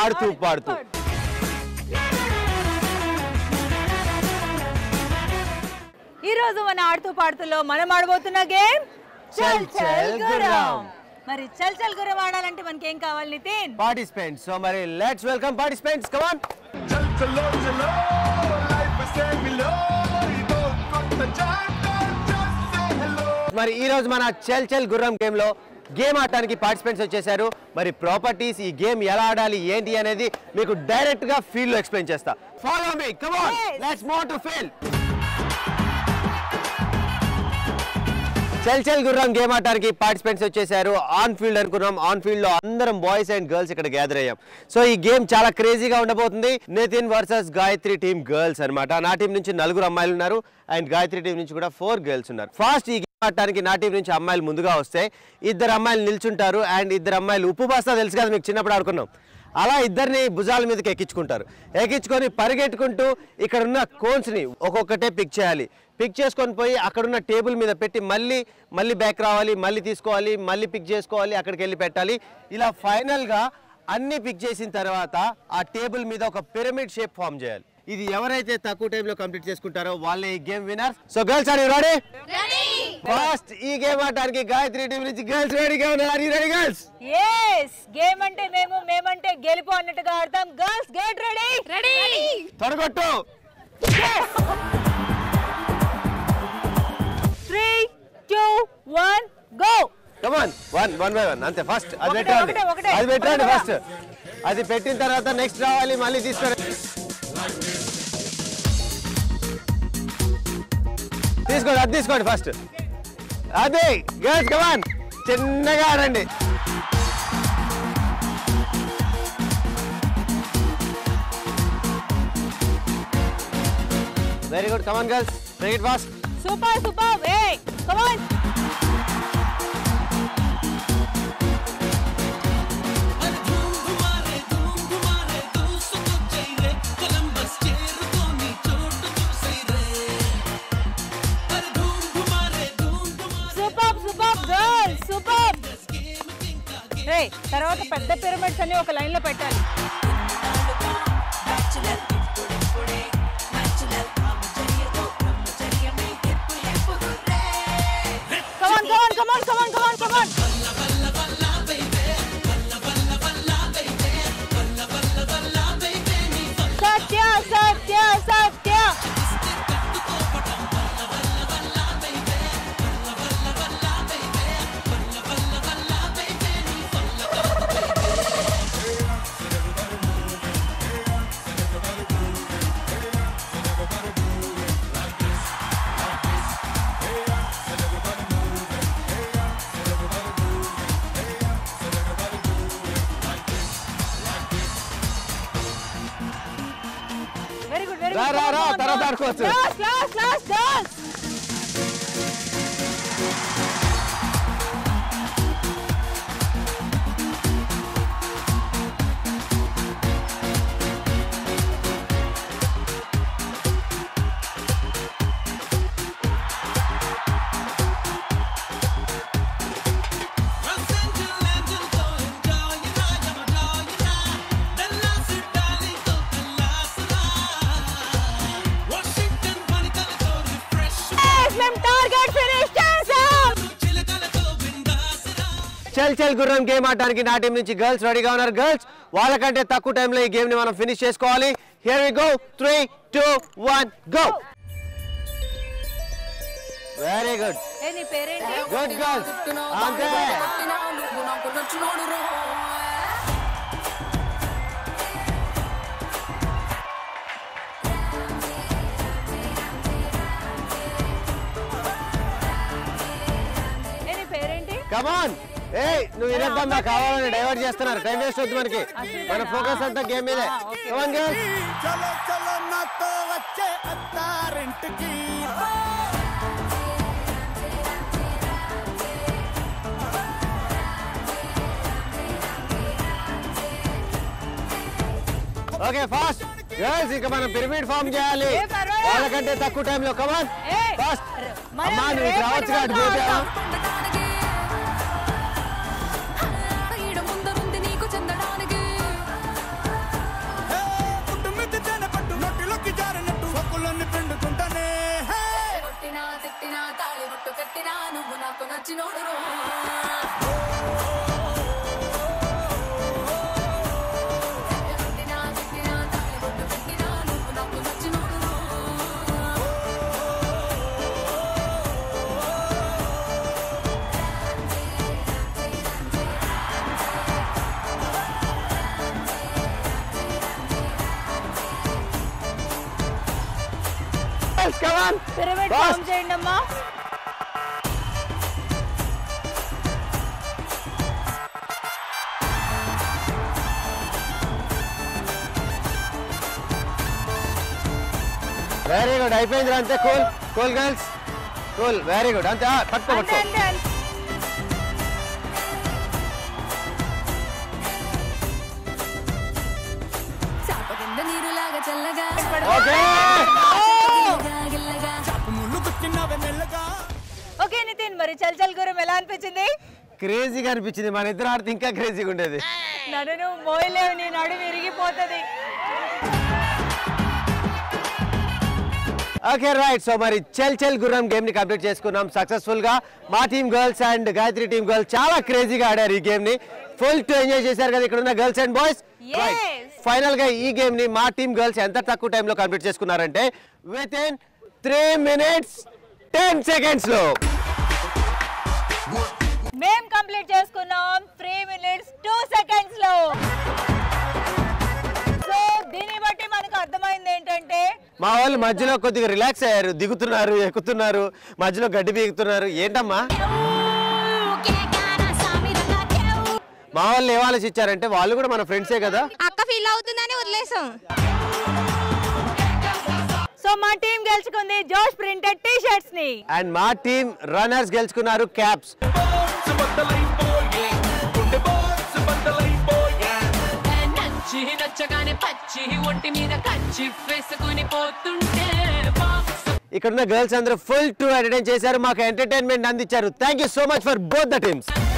ఆడుతూ పాడుతూ ఈ రోజు మన ఆడుతూ పాడుతూలో మనం ఆడబోతున్న గేమ్ చల్ చల్ గుర్రం. మరి చల్ చల్ గుర్రం ఆడాలంటే మనకి ఏం కావాలి నితిన్ పార్టిసిపెంట్స్ సో మరి లెట్స్ వెల్కమ్ పార్టిసిపెంట్స్ కమాన్ चल चलो चलो लाइफ से मिलो इधो కొత్త చాప్టర్ just say hello మరి ఈ రోజు మన చెల్ చెల్ గుర్రం గేమ్ లో గేమ్ ఆడటానికి పార్టిసిపెంట్స్ వచ్చేసారు మరి ప్రాపర్టీస్ ఈ గేమ్ ఎలా ఆడాలి ఏంటి అనేది మీకు డైరెక్ట్ గా ఫీల్డ్ లో ఎక్స్ప్లెయిన్ చేస్తా follow me come on Yes. Let's more to feel చెల్ చెల్ గుర్రం గేమ్ ఆడటానికి పార్టిసిపెంట్స్ వచ్చేసారు ఆన్ ఫీల్డ్ అనుకున్నాం ఆన్ ఫీల్డ్ లో అందరం బాయ్స్ అండ్ గర్ల్స్ ఇక్కడ గ్యాదర్ అయ్యాం సో ఈ గేమ్ చాలా క్రేజీగా ఉండబోతుంది Nitin versus Gayatri team girls అన్నమాట నా టీం నుంచి నలుగురు అమ్మాయిలు ఉన్నారు అండ్ గాయత్రి టీం నుంచి కూడా ఫోర్ గర్ల్స్ ఉన్నారు ఫాస్ట్ ఈ గేమ్ ఆడటానికి నా టీం నుంచి అమ్మాయిలు ముందుగా వస్తే ఇద్దరు అమ్మాయిలు నిల్చుంటారు అండ్ ఇద్దరు అమ్మాయిలు ఉప్పు బాస్తా తెలుసు కదా మీకు చిన్నప్పుడు ఆడుకున్నాం అలా ఇద్దరిని భుజాల మీదకి ఎక్కించుకుంటారు ఎక్కించుకొని పరిగెట్టుకుంటూ ఇక్కడ ఉన్న కోన్స్ని ఒక్కొక్కటే పిక్ చేయాలి పిక్ చేసుకొని పోయి అక్కడున్న టేబుల్ మీద పెట్టి మళ్ళీ మళ్ళీ బ్యాక్ రావాలి మళ్ళీ తీసుకోవాలి మళ్ళీ పిక్ చేసుకోవాలి అక్కడికి వెళ్ళి పెట్టాలి ఇలా ఫైనల్గా అన్ని పిక్ చేసిన తర్వాత ఆ టేబుల్ మీద ఒక పిరమిడ్ షేప్ ఫామ్ చేయాలి ఇది ఎవరైతే తక్కువ టైంలో కంప్లీట్ చేసుకుంటారో వాళ్ళే ఈ game winner so girls are you ready first ఈ గేమ్ ఆడటానికి గాయత్రి టీం నుంచి గర్ల్స్ రెడీగా ఉన్నారు are you ready girls yes game అంటే మేము మేమంటే గెలుపు అన్నట్టుగా ఆడతాం గర్ల్స్ గెట్ రెడీ రెడీ తొడగొట్టు three two one go come on one one by one అంతే ఫస్ట్ అది ఒకటే, పెట్టండి ఒకటే, ఒకటే. అది పెట్టండి ఒకటే. ఫస్ట్ అది పెట్టిన తర్వాత నెక్స్ట్ రావాలి మళ్ళీ తీసుకోండి తీసుకోండి అది తీసుకోండి ఫస్ట్ అదే గర్ల్స్ కమాన్ చిన్నగా ఆడండి very good come on girls make it fast super super hey come on super super girl super రే తర్వాత పెద్ద పిరమిడ్స్ అన్ని ఒక లైన్ లో పెట్టాలి Come on, come on, come on, come on, come on, come on. Satya Satya Satya very good very రా, good రా, రా, తర్వాత ఆడుకోవచ్చు. లాస్ట్ లాస్ట్ లాస్ట్ గర్ల్స్ మేము టార్గెట్ ఫినిష్ చేసాం చల్ చల్ గుర్రం గేమ్ ఆడడానికి నా టీం నుంచి గర్ల్స్ రెడీగా ఉన్నారు గర్ల్స్ వాళ్ళకంటే తక్కువ టైంలో ఈ గేమ్ ని మనం ఫినిష్ చేసుకోవాలి here we go three two one go very good hey నీ పేరేంటి గుడ్ గర్ల్స్ అంతే ఏ నీ పేరేంటి కమాన్ ఏ నువ్వు వినొద్దాం నాకు కావాలని డైవర్ట్ చేస్తున్నారు టైం వేస్ట్ వద్దు మనకి మన ఫోకస్ అంతా గేమ్ మీదే కమాన్ గర్ల్స్ చలో చలో నాతో వచ్చే అత్తారింటికి ఓకే ఫాస్ట్ గర్ల్స్ ఇక మనం పిరమిడ్ ఫామ్ చేయాలి ఏ పర్వాలేదు. వాళ్ళకంటే తక్కువ టైంలో కమాన్ ఏ, ఫాస్ట్ మనం అమ్మా నువ్వు రేపటి రావచ్చు అటు వరకు పోతే ఆడతాం. ఈడ ముందరుంది నీకు చెందడానికి girls come on pyramid Boss. Form చేయండి అమ్మా వెరీ గుడ్ అయిపోయింది అంతే cool cool girls cool very good అంతే ఆ, పట్టుకో అంతే పట్టుకో అంతే అంతే. చాప కింద నీరులాగా చల్లగా ఓకే గిల్లగా ఓకే నితిన్ మరి చల్ చల్ గురం ఎలా అనిపించింది క్రేజీగా అనిపించింది మన ఇద్దరు ఆడితే ఇంకా క్రేజీగా ఉండేది నన్ను నువ్వు మోయలేవు నీ నడు విరిగిపోతుంది ఓకే రైట్ సో మరి చెల్ చెల్ గుర్రం గేమ్ ని కంప్లీట్ చేసుకున్నాం సక్సెస్ఫుల్ గా మా team girls and Gayatri team girls చాలా క్రేజీగా ఆడారు ఈ గేమ్ ని ఫుల్ టు ఎంజాయ్ చేశారు కదా ఇక్కడ ఉన్న girls and boys Yes. Final గా ఈ గేమ్ ని మా టీమ్ గర్ల్స్ ఎంత తక్కువ టైంలో కంప్లీట్ చేసుకున్నారంటే within three minutes ten seconds లో మేం కంప్లీట్ చేసుకున్నాం త్రీ మినిట్స్ టూ సెకండ్స్ లో సో దీన్ని బట్టి మనకు అర్థమైంది ఏంటంటే మా వాళ్ళు మధ్యలో కొద్దిగా రిలాక్స్ అయ్యారు దిగుతున్నారు ఎక్కుతున్నారు మధ్యలో గడ్డి బీగుతున్నారు ఏంటమ్మా మా వాళ్ళు ఏం ఆలోచించారంటే వాళ్ళు కూడా మన ఫ్రెండ్సే కదా అక్క ఫీల్ అవుతుందని వదిలేసాం సో మా టీం గెలుచుకుంది జోష్ ప్రింటెడ్ టీ షర్ట్స్ ని అండ్ మా టీమ్ రన్నర్స్ గెలుచుకున్నారు క్యాప్స్ Bones బద్దలైపోయే గుండె బోన్స్ బద్దలైపోయే నచ్చి నచ్చగానే పచ్చి ఒంటి మీద కచ్చి వేసుకుని పోతుంటే బాక్స్ ఇక్కడ ఉన్న గర్ల్స్ అందరూ ఫుల్ టు ఎంటర్టైన్ చేశారు మాకు ఎంటర్టైన్మెంట్ అందించారు thank you so much for both the teams